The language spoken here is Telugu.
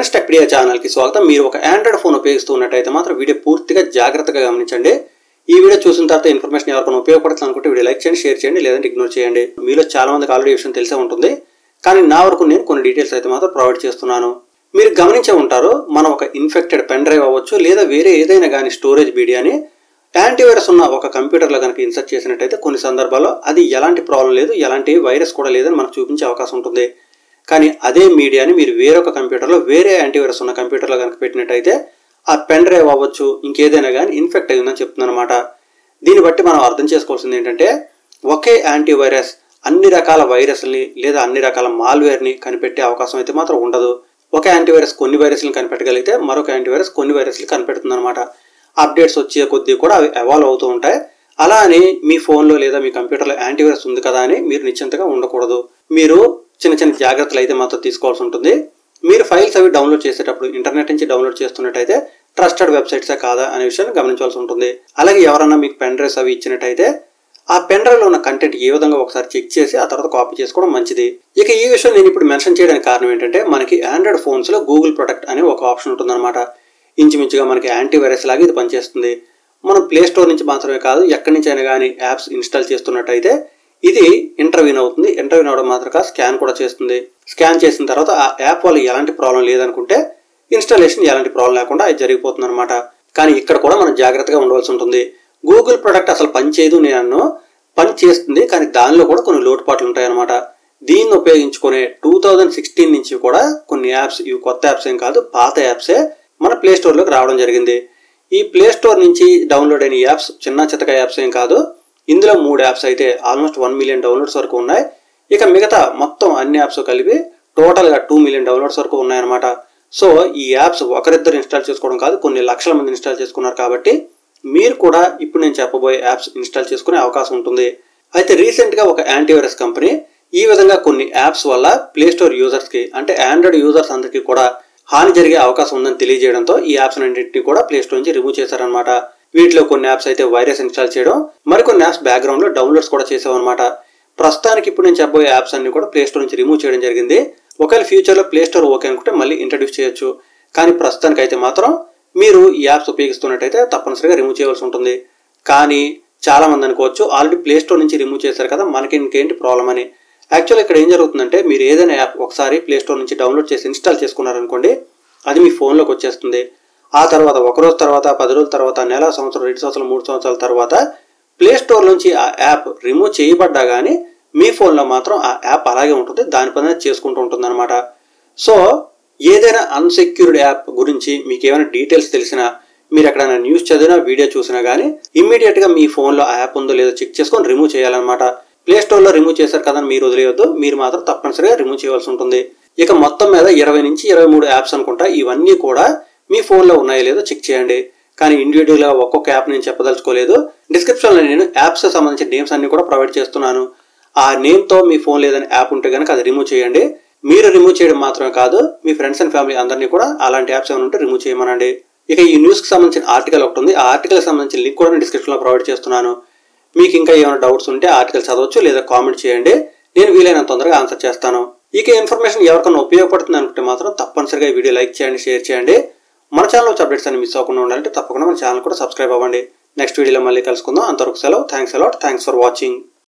ఫ్రెండ్స్ టెక్డియా ఛానల్కి స్వాగతం మీరు ఒక ఆండ్రాయిడ్ ఫోన్ ఉపయోగిస్తున్నట్టయితే మాత్రం వీడియో పూర్తిగా జాగ్రత్తగా గమనించండి ఈ వీడియో చూసిన తర్వాత ఇన్ఫర్మేషన్ ఎవరికైనా ఉపయోగపడుతుంది అనుకుంటే వీడియో లైక్ చేయండి షేర్ చేయండి లేదంటే ఇగ్నోర్ చేయండి మీలో చాలా మందికి ఆల్రెడీ ఈ విషయం తెలిసే ఉంటుంది కానీ నా వరకు నేను కొన్ని డీటెయిల్స్ అయితే మాత్రం ప్రొవైడ్ చేస్తున్నాను మీరు గమనించే ఉంటారు మనం ఒక ఇన్ఫెక్టెడ్ పెన్ డ్రైవ్ అవ్వచ్చు లేదా వేరే ఏదైనా కానీ స్టోరేజ్ మీడియాని యాంటీవైరస్ ఉన్న ఒక కంప్యూటర్లో కనుక ఇన్సర్ట్ చేసినట్టయితే కొన్ని సందర్భాల్లో అది ఎలాంటి ప్రాబ్లం లేదు ఎలాంటి వైరస్ కూడా లేదని మనకు చూపించే అవకాశం ఉంటుంది కానీ అదే మీడియాని మీరు వేరొక కంప్యూటర్లో వేరే యాంటీవైరస్ ఉన్న కంప్యూటర్లో కనుక పెట్టినట్టయితే ఆ పెన్ డ్రైవ్ అవ్వచ్చు ఇంకేదైనా కానీ ఇన్ఫెక్ట్ అయిందని చెప్తుంది అనమాట దీన్ని బట్టి మనం అర్థం చేసుకోవాల్సింది ఏంటంటే ఒకే యాంటీవైరస్ అన్ని రకాల వైరస్ని లేదా అన్ని రకాల మాల్వేర్ని కనిపెట్టే అవకాశం అయితే మాత్రం ఉండదు ఒక యాంటీవైరస్ కొన్ని వైరస్ని కనిపెట్టగలిగితే మరొక యాంటీవైరస్ కొన్ని వైరస్ని కనిపెడుతుంది అనమాట అప్డేట్స్ వచ్చే కొద్దీ కూడా అవి ఎవాల్వ్ అవుతూ ఉంటాయి అలా అని మీ ఫోన్లో లేదా మీ కంప్యూటర్లో యాంటీవైరస్ ఉంది కదా అని మీరు నిశ్చింతగా ఉండకూడదు మీరు చిన్న చిన్న జాగ్రత్తలు అయితే మాత్రం తీసుకోవాల్సి ఉంటుంది మీరు ఫైల్స్ అవి డౌన్లోడ్ చేసేటప్పుడు ఇంటర్నెట్ నుంచి డౌన్లోడ్ చేస్తున్నట్టయితే ట్రస్టెడ్ వెబ్సైట్సే కాదా అనే విషయాన్ని గమనించాల్సి ఉంటుంది అలాగే ఎవరన్నా మీకు పెన్ డ్రైవ్స్ అవి ఇచ్చినట్టయితే ఆ పెన్ డ్రైవ్లో ఉన్న కంటెంట్ ఏ విధంగా ఒకసారి చెక్ చేసి ఆ తర్వాత కాపీ చేసుకోవడం మంచిది ఇక ఈ విషయం నేను ఇప్పుడు మెన్షన్ చేయడానికి కారణం ఏంటంటే మనకి ఆండ్రాయిడ్ ఫోన్స్లో గూగుల్ ప్రొటెక్ట్ అనే ఒక ఆప్షన్ ఉంటుందన్నమాట ఇంచుమించుగా మనకి యాంటీవైరస్ లాగా ఇది పనిచేస్తుంది మనం ప్లే స్టోర్ నుంచి మాత్రమే కాదు ఎక్కడి నుంచి అయినా కానీ యాప్స్ ఇన్స్టాల్ చేస్తున్నట్టయితే ఇది ఇంటర్వ్యూన్ అవుతుంది ఇంటర్వ్యూన్ అవడం మాత్రం కాదు స్కాన్ కూడా చేస్తుంది స్కాన్ చేసిన తర్వాత ఆ యాప్ వల్ల ఎలాంటి ప్రాబ్లం లేదనుకుంటే ఇన్స్టాలేషన్ ఎలాంటి ప్రాబ్లం లేకుండా అది జరిగిపోతుంది అనమాట కానీ ఇక్కడ కూడా మనం జాగ్రత్తగా ఉండవలసి ఉంటుంది గూగుల్ ప్రొడక్ట్ అసలు పని చేయదు నేను పని చేస్తుంది కానీ దానిలో కూడా కొన్ని లోటుపాట్లు ఉంటాయి అనమాట దీన్ని ఉపయోగించుకునే టూ థౌజండ్ సిక్స్టీన్ నుంచి కూడా కొన్ని యాప్స్ ఇవి కొత్త యాప్స్ ఏం కాదు పాత యాప్సే మన ప్లే స్టోర్లోకి రావడం జరిగింది ఈ ప్లే స్టోర్ నుంచి డౌన్లోడ్ అయిన యాప్స్ చిన్న చితక యాప్స్ ఏం కాదు ఇందులో మూడు యాప్స్ అయితే ఆల్మోస్ట్ వన్ మిలియన్ డౌన్లోడ్స్ వరకు ఉన్నాయి ఇక మిగతా మొత్తం అన్ని యాప్స్ కలిపి టోటల్గా టూ మిలియన్ డౌన్లోడ్స్ వరకు ఉన్నాయన్నమాట సో ఈ యాప్స్ ఒకరిద్దరు ఇన్స్టాల్ చేసుకోవడం కాదు కొన్ని లక్షల మంది ఇన్స్టాల్ చేసుకున్నారు కాబట్టి మీరు కూడా ఇప్పుడు నేను చెప్పబోయే యాప్స్ ఇన్స్టాల్ చేసుకునే అవకాశం ఉంటుంది అయితే రీసెంట్గా ఒక యాంటీవైరస్ కంపెనీ ఈ విధంగా కొన్ని యాప్స్ వల్ల ప్లే స్టోర్ యూజర్స్కి అంటే ఆండ్రాయిడ్ యూజర్స్ అందరికీ కూడా హాని జరిగే అవకాశం ఉందని తెలియజేయడంతో ఈ యాప్స్ అన్నింటినీ కూడా ప్లే స్టోర్ నుంచి రిమూవ్ చేశారనమాట వీటిలో కొన్ని యాప్స్ అయితే వైరస్ ఇన్స్టాల్ చేయడం మరికొన్ని యాప్స్ బ్యాక్గ్రౌండ్లో డౌన్లోడ్స్ కూడా చేసామన్నమాట ప్రస్తుతానికి ఇప్పుడు నేను చెప్పబోయే యాప్స్ అన్ని కూడా ప్లే స్టోర్ నుంచి రిమూవ్ చేయడం జరిగింది ఒకవేళ ఫ్యూచర్లో ప్లే స్టోర్ ఓకే అనుకుంటే మళ్ళీ ఇంట్రడ్యూస్ చేయొచ్చు కానీ ప్రస్తుతానికి అయితే మాత్రం మీరు ఈ యాప్స్ ఉపయోగిస్తున్నట్టయితే తప్పనిసరిగా రిమూవ్ చేయవలసి ఉంటుంది కానీ చాలా మంది అనుకోవచ్చు ఆల్రెడీ ప్లే స్టోర్ నుంచి రిమూవ్ చేశారు కదా మనకి ఇంకేంటి ప్రాబ్లం అని యాక్చువల్ ఇక్కడ ఏం జరుగుతుందంటే మీరు ఏదైనా యాప్ ఒకసారి ప్లే స్టోర్ నుంచి డౌన్లోడ్ చేసి ఇన్స్టాల్ చేసుకున్నారనుకోండి అది మీ ఫోన్లోకి వచ్చేస్తుంది ఆ తర్వాత ఒక రోజు తర్వాత పది రోజుల తర్వాత నెల సంవత్సరం రెండు సంవత్సరాలు మూడు సంవత్సరాల తర్వాత ప్లే స్టోర్ నుంచి ఆ యాప్ రిమూవ్ చేయబడ్డా కానీ మీ ఫోన్లో మాత్రం ఆ యాప్ అలాగే ఉంటుంది దాని పని అది చేసుకుంటూ ఉంటుంది అనమాట సో ఏదైనా అన్సెక్యూర్డ్ యాప్ గురించి మీకు ఏమైనా డీటెయిల్స్ తెలిసినా మీరు ఎక్కడైనా న్యూస్ చదివినా వీడియో చూసినా కానీ ఇమ్మీడియట్గా మీ ఫోన్లో ఆ యాప్ ఉందో లేదో చెక్ చేసుకొని రిమూవ్ చేయాలన్నమాట ప్లే స్టోర్లో రిమూవ్ చేశారు కదా మీరు వదిలేయొద్దు మీరు మాత్రం తప్పనిసరిగా రిమూవ్ చేయవలసి ఉంటుంది ఇక మొత్తం మీద ఇరవై నుంచి ఇరవై మూడు యాప్స్ అనుకుంటా ఇవన్నీ కూడా మీ ఫోన్లో ఉన్నాయో లేదో చెక్ చేయండి కానీ ఇండివిజువల్గా ఒక్కొక్క యాప్ నేను చెప్పదలుచుకోలేదు డిస్క్రిప్షన్లో నేను యాప్స్ సంబంధించిన నేమ్స్ అన్ని కూడా ప్రొవైడ్ చేస్తున్నాను ఆ నేమ్తో మీ ఫోన్ లేదని యాప్ ఉంటే కనుక అది రిమూవ్ చేయండి మీరు రిమూవ్ చేయడం మాత్రమే కాదు మీ ఫ్రెండ్స్ అండ్ ఫ్యామిలీ అందరినీ కూడా అలాంటి యాప్స్ ఏమైనా ఉంటే రిమూవ్ చేయమనండి ఇక ఈ న్యూస్కి సంబంధించిన ఆర్టికల్ ఒకటి ఉంది ఆ ఆర్టికల్ సంబంధించిన లింక్ కూడా నేను డిస్క్రిప్షన్లో ప్రొవైడ్ చేస్తున్నాను మీకు ఇంకా ఏమైనా డౌట్స్ ఉంటే ఆర్టికల్ చదవచ్చు లేదా కామెంట్ చేయండి నేను వీలైనంత తొందరగా ఆన్సర్ చేస్తాను ఇక ఇన్ఫర్మేషన్ ఎవరికైనా ఉపయోగపడుతుంది అనుకుంటే మాత్రం తప్పనిసరిగా ఈ వీడియో లైక్ చేయండి షేర్ చేయండి మన ఛానల్ వచ్చే అప్డేట్స్ అన్ని మిస్ అవ్వకుండా ఉండాలంటే తప్పకుండా మన ఛానల్ కూడా సబ్స్క్రైబ్ అవ్వండి నెక్స్ట్ వీడియోలో మళ్ళీ కలుసుకుందాం అంతవరకు సెలవు thanks a lot thanks for watching